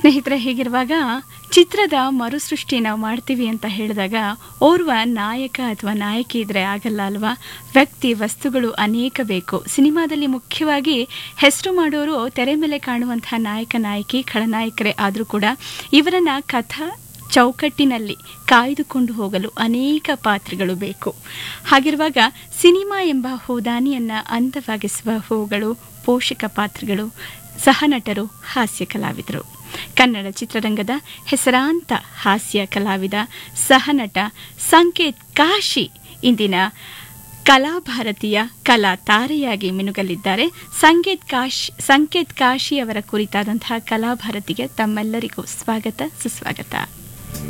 ಸ್ನೇಹಿತರೆ ಹೀಗಿರುವಾಗ ಚಿತ್ರದ ಮರುಸೃಷ್ಟಿ ನಾವು ಮಾಡ್ತೀವಿ ಅಂತ ಹೇಳಿದಾಗ ಓರ್ವ ನಾಯಕ ಅಥವಾ ನಾಯಕಿ ಇದ್ರೆ ಆಗಲ್ಲ ಅಲ್ವಾ ವ್ಯಕ್ತಿ ವಸ್ತುಗಳು ಅನೇಕ ಬೇಕು ಸಿನಿಮಾದಲ್ಲಿ ಮುಖ್ಯವಾಗಿ ಹೆಸರು ಮಾಡೋರು ತೆರೆ ಮೇಲೆ ಕಾಣುವಂತಹ ನಾಯಕ ನಾಯಕಿ ಖಳನಾಯಕರೇ ಆದರೂ ಕೂಡ ಇವರನ್ನ ಕಥಾ ಚೌಕಟ್ಟಿನಲ್ಲಿ ಕಾಯ್ದುಕೊಂಡು ಹೋಗಲು ಅನೇಕ ಪಾತ್ರಗಳು ಬೇಕು ಹಾಗಿರುವಾಗ ಸಿನಿಮಾ ಎಂಬ ಹೂದಾನಿಯನ್ನ ಅಂದವಾಗಿಸುವ ಹೂಗಳು ಪೋಷಕ ಪಾತ್ರಗಳು ಸಹನಟರು ಹಾಸ್ಯ ಕಲಾವಿದರು ಕನ್ನಡ ಚಿತ್ರರಂಗದ ಹೆಸರಾಂತ ಹಾಸ್ಯ ಕಲಾವಿದ ಸಹನಟ ಸಂಕೇತ್ ಕಾಶಿ ಇಂದಿನ ಕಲಾಭಾರತಿಯ ಕಲಾ ತಾರೆಯಾಗಿ ಮಿನುಗಲಿದ್ದಾರೆ ಸಂಕೇತ್ ಕಾಶ್ ಸಂಕೇತ್ ಕಾಶಿ ಅವರ ಕುರಿತಾದಂತಹ ಕಲಾಭಾರತಿಗೆ ತಮ್ಮೆಲ್ಲರಿಗೂ ಸ್ವಾಗತ ಸುಸ್ವಾಗತ